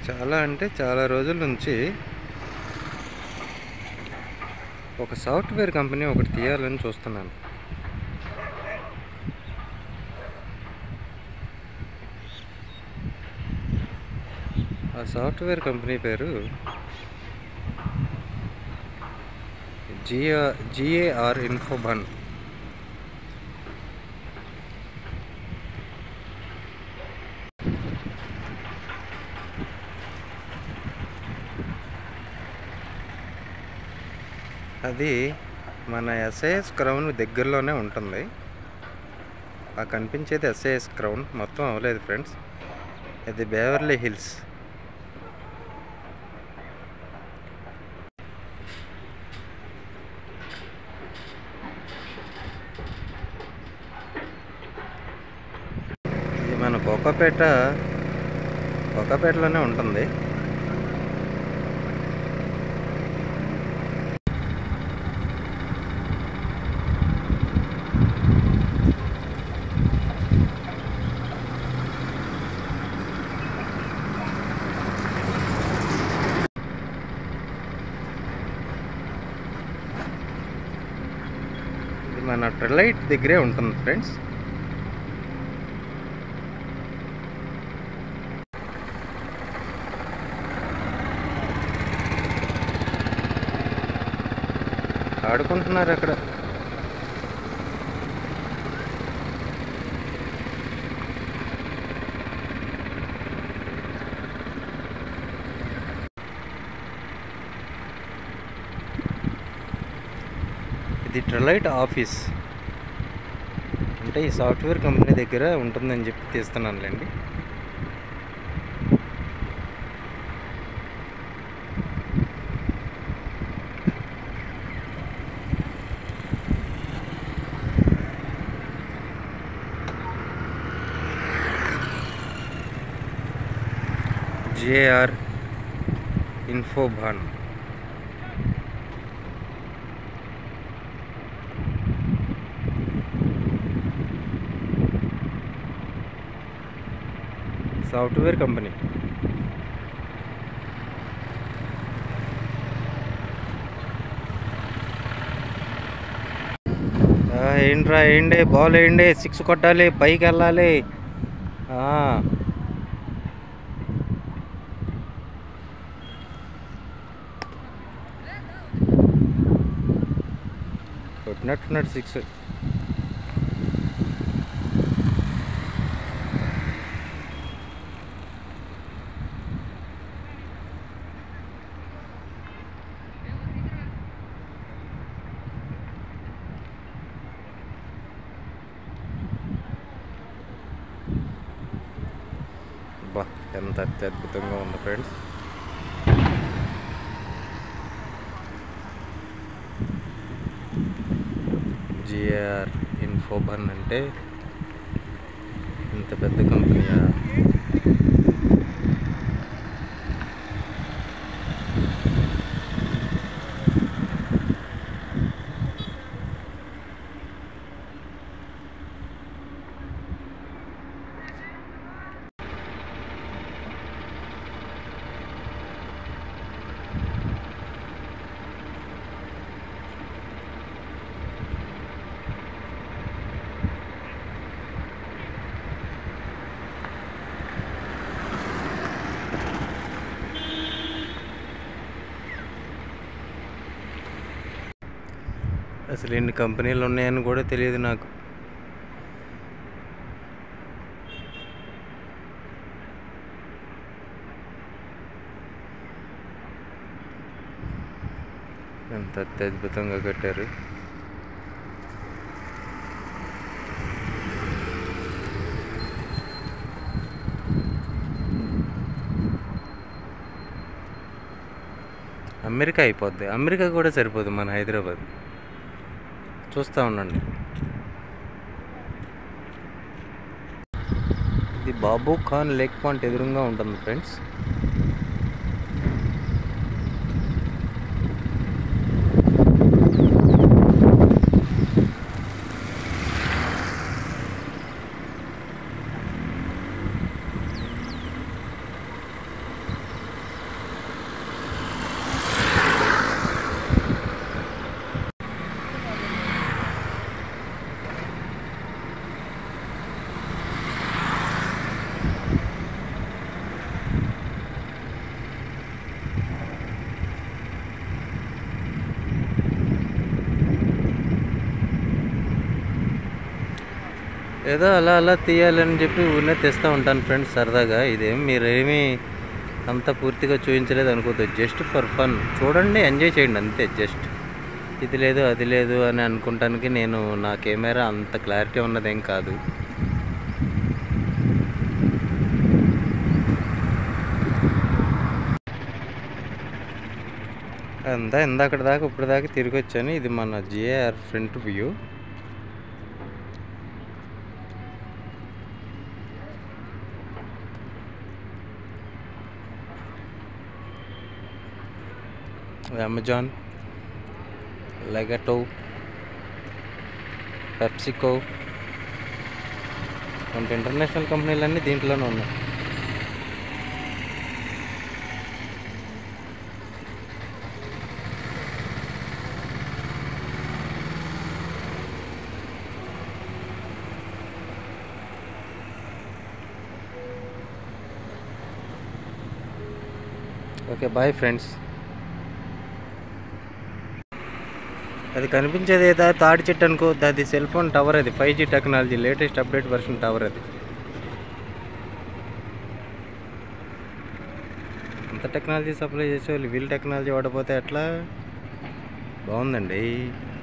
చాలా అంటే చాలా రోజుల నుంచి ఒక సాఫ్ట్వేర్ కంపెనీ ఒకటి తీయాలని చూస్తున్నాను ఆ సాఫ్ట్వేర్ కంపెనీ పేరు జిఆర్ జిఏఆర్ ఇన్ఫోబన్ అది మన ఎస్ఐఎస్ క్రౌన్ దగ్గరలోనే ఉంటుంది ఆ కనిపించేది ఎస్ఐఎస్ క్రౌన్ మొత్తం అవ్వలేదు ఫ్రెండ్స్ ఇది బేవర్లీ హిల్స్ ఇది మన కోకాపేట కోకాపేటలోనే ఉంటుంది ఇది మన ట్రిలైట్ దగ్గరే ఉంటుంది ఫ్రెండ్స్ ఆడుకుంటున్నారు అక్కడ ఇది ట్రిలైట్ ఆఫీస్ అంటే ఈ సాఫ్ట్వేర్ కంపెనీ దగ్గర ఉంటుందని చెప్పి తీస్తున్నానులేండి జేఆర్ ఇన్ఫోబాన్ సాఫ్ట్వేర్ కంపెనీ ఆ, ఏంట్రా ఏంటి బాల్ వేయండి సిక్స్ కొట్టాలి పైకి వెళ్ళాలి ఆ. కొట్టినట్టున్నాడు సిక్స్ బా ఎంత అత్యద్భుతంగా ఉంది ఫ్రెండ్స్ జిఆర్ ఇన్ఫోబన్ అంటే ఇంత పెద్ద కంపెనీయా అసలు ఎన్ని కంపెనీలు ఉన్నాయని కూడా తెలియదు నాకు ఎంత అత్యద్భుతంగా కట్టారు అమెరికా అయిపోద్ది అమెరికా కూడా సరిపోదు మన హైదరాబాద్ చూస్తూ ఉండండి ఇది బాబు ఖాన్ లేక్ పాయింట్ ఎదురుగా ఉంటుంది ఫ్రెండ్స్ ఏదో అలా అలా తీయాలని చెప్పి ఊరినే తెస్తూ ఉంటాను ఫ్రెండ్స్ సరదాగా ఇదేం మీరేమీ అంత పూర్తిగా చూపించలేదు అనుకోవద్దు జస్ట్ ఫర్ ఫన్ చూడండి ఎంజాయ్ చేయండి అంతే జస్ట్ ఇది లేదు అది లేదు అని అనుకుంటానికి నేను నా కెమెరా అంత క్లారిటీ ఉన్నదేం కాదు అంతా ఇందాక దాకా ఇప్పుడు దాకా తిరిగి వచ్చాను ఇది మన GAR front view Amazon Legato PepsiCo వంటి ఇంటర్నేషనల్ కంపెనీలన్నీ దీంట్లోనే ఉన్నాయి ఓకే బాయ్ ఫ్రెండ్స్ అది కనిపించేది ఏదో తాడి చెట్టు అనుకో అది సెల్ ఫోన్ టవర్ అది five G technology latest update version tower అది అంత టెక్నాలజీ సప్లై చేసే వాళ్ళు వీల్ టెక్నాలజీ వాడపోతే ఎట్లా బాగుందండి